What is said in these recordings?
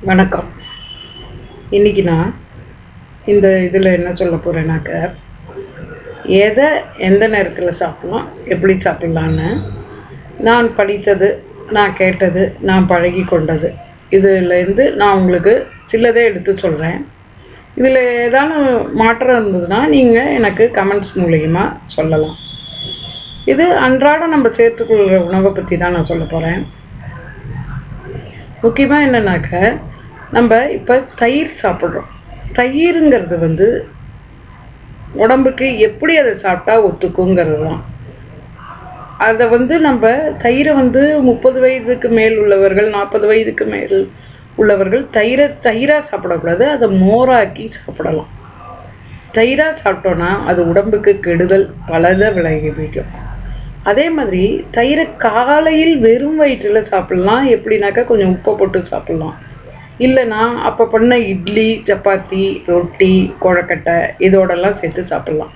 வணக்கம் இன்னைக்கு நான் இந்த இதில் என்ன சொல்ல போகிறேன்னாக்க எதை எந்த நேரத்தில் சாப்பிடலாம் எப்படி சாப்பிடலான்னு நான் படித்தது நான் கேட்டது நான் பழகி கொண்டது இதுலேருந்து நான் உங்களுக்கு சிலதே எடுத்து சொல்கிறேன் இதில் ஏதான மாற்றம் இருந்ததுன்னா நீங்கள் எனக்கு கமெண்ட்ஸ் மூலியமா சொல்லலாம் இது அன்றாட நம்ம சேர்த்துக்கொள்கிற உணவை பற்றி தான் நான் சொல்ல போகிறேன் முக்கியமாக என்னன்னாக்க நம்ம இப்போ தயிர் சாப்பிட்றோம் தயிருங்கிறது வந்து உடம்புக்கு எப்படி அதை சாப்பிட்டா ஒத்துக்குங்கிறது தான் அதை வந்து நம்ம தயிரை வந்து முப்பது வயதுக்கு மேல் உள்ளவர்கள் நாற்பது வயதுக்கு மேல் உள்ளவர்கள் தயிரை தயிராக சாப்பிடக்கூடாது அதை மோராக்கி சாப்பிடலாம் தயிராக சாப்பிட்டோன்னா அது உடம்புக்கு கெடுதல் பலதை விளைவிக்கும் அதே மாதிரி தயிரை காலையில் வெறும் வயிற்றில் சாப்பிடலாம் எப்படின்னாக்கா கொஞ்சம் உப்பை போட்டு சாப்பிடலாம் இல்லைன்னா அப்போ பண்ண இட்லி சப்பாத்தி ரொட்டி கொழக்கட்டை இதோடெல்லாம் சேர்த்து சாப்பிடலாம்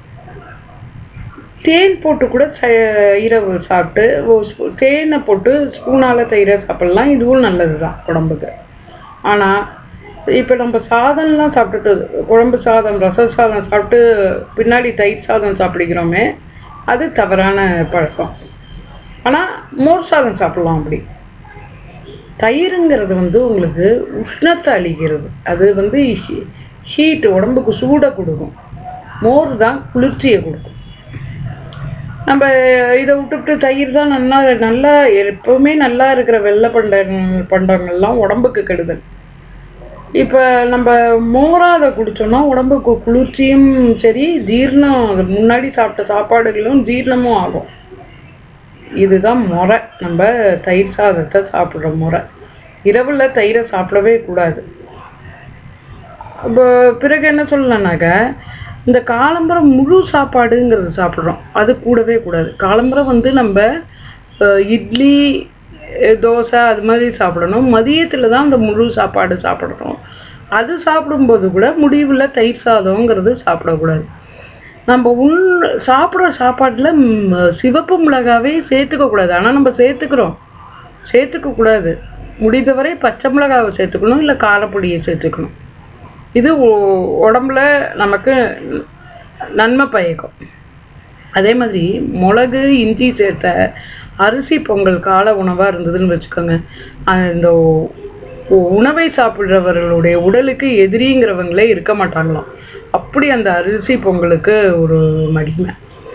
தேன் போட்டு கூட தயிரை சாப்பிட்டு ஒரு ஸ்பூ- தேனை போட்டு ஸ்பூனால் தயிரை சாப்பிடலாம் இதுவும் நல்லது தான் உடம்புக்கு ஆனால் இப்போ நம்ம சாதம்லாம் சாப்பிட்டுட்டு குழம்பு சாதம் ரச சாதம் சாப்பிட்டு பின்னாடி தயிர் சாதம் சாப்பிடுகிறோமே அது தவறான பழக்கம் ஆனால் மோர் சாதம் சாப்பிடலாம் அப்படி தயிருங்கிறது வந்து உங்களுக்கு உஷ்ணத்தை அளிக்கிறது அது வந்து ஹீட் உடம்புக்கு சூடை கொடுக்கும் மோர் தான் குளிர்ச்சியை கொடுக்கும் நம்ம இதை விட்டுவிட்டு தயிர் தான் நல்லா நல்லா எப்பவுமே நல்லா இருக்கிற வெள்ளை பண்ட பண்டங்கள்லாம் உடம்புக்கு கெடுதல் இப்போ நம்ம மோரா அதை குடிச்சோம்னா உடம்புக்கு குளிர்ச்சியும் சரி ஜீரணம் அது முன்னாடி சாப்பிட்ட சாப்பாடுகளும் ஜீரணமும் ஆகும் இதுதான் முறை நம்ம தயிர் சாதத்தை சாப்பிட்ற முறை இரவுல தயிரை சாப்பிடவே கூடாது அப்போ பிறகு என்ன சொல்லலாம்னாக்க இந்த காலம்பரம் முழு சாப்பாடுங்கிறது சாப்பிட்றோம் அது கூடவே கூடாது காலம்பரம் வந்து நம்ம அஹ், இட்லி அஹ், தோசை அது மாதிரி சாப்பிடணும் மதியத்தில் தான் அந்த முழு சாப்பாடு சாப்பிடணும் அது சாப்பிடும்போது கூட முடிவில் தயிர் சாதம்ங்கிறது சாப்பிடக்கூடாது நம்ம உள் சாப்பிட்ற சாப்பாட்டில் சிவப்பு மிளகாவே சேர்த்துக்க கூடாது ஆனால் நம்ம சேர்த்துக்கிறோம் சேர்த்துக்க கூடாது முடிந்தவரை பச்சை மிளகாவை சேர்த்துக்கணும் இல்லை காரப்பொடியை சேர்த்துக்கணும் இது உ- உடம்புல நமக்கு நன்மை பயக்கும் அதே மாதிரி மிளகு இஞ்சி சேர்த்த அரிசி பொங்கல் கால உணவாக இருந்ததுன்னு வச்சுக்கோங்க அந்த உ- உணவை சாப்பிட்றவர்களுடைய உடலுக்கு எதிரிங்கிறவங்களே இருக்க மாட்டாங்களாம் அப்படி அந்த அரிசி பொங்கலுக்கு ஒரு மகிமை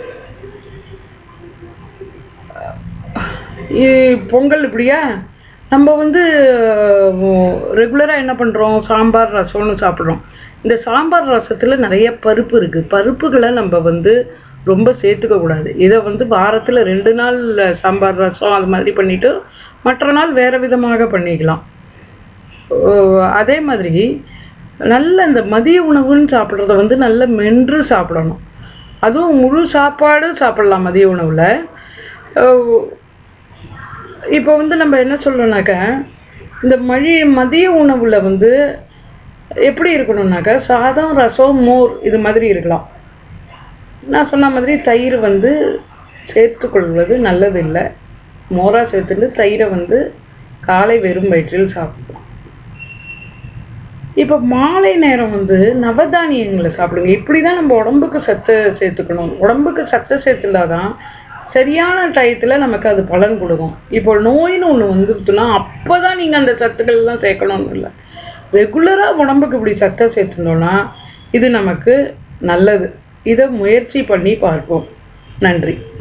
இ- பொங்கல் இப்படியா நம்ம வந்து ரெகுலராக என்ன பண்ணுறோம் சாம்பார் ரசம்னு சாப்பிட்றோம் இந்த சாம்பார் ரசத்தில் நிறைய பருப்பு இருக்குது பருப்புகளை நம்ம வந்து ரொம்ப சேர்த்துக்க கூடாது இதை வந்து வாரத்தில் ரெண்டு நாள் சாம்பார் ரசம் அது மாதிரி பண்ணிட்டு மற்ற நாள் வேறு விதமாக பண்ணிக்கலாம் ஓ, அதே மாதிரி நல்ல இந்த மதிய உணவுன்னு சாப்பிட்றத வந்து நல்ல மென்று சாப்பிடணும் அதுவும் முழு சாப்பாடு சாப்பிடலாம் மதிய உணவில் இப்போ வந்து நம்ம என்ன சொல்றோம்னாக்க இந்த மழி மதிய உணவுல வந்து எப்படி இருக்கணும்னாக்க சாதம் ரசம் மோர் இது மாதிரி இருக்கலாம் நான் சொன்ன மாதிரி தயிர் வந்து சேர்த்துக்கொள்வது நல்லது இல்லை மோரா சேர்த்துட்டு தயிரை வந்து காலை வெறும் வயிற்றில் சாப்பிடலாம் இப்போ மாலை நேரம் வந்து நவதானியங்களை சாப்பிடுங்க இப்படி தான் நம்ம உடம்புக்கு சத்து சேர்த்துக்கணும் உடம்புக்கு சத்து சேர்த்துலாதான் சரியான டயத்தில் நமக்கு அது பலன் கொடுக்கும் இப்போ நோயின்னு ஒன்று வந்துருச்சுன்னா அப்போ தான் நீங்கள் அந்த சத்துக்கள் எல்லாம் சேர்க்கணும்னு இல்லை ரெகுலராக உடம்புக்கு இப்படி சத்தை சேர்த்துட்டோம்னா இது நமக்கு நல்லது இதை முயற்சி பண்ணி பார்ப்போம் நன்றி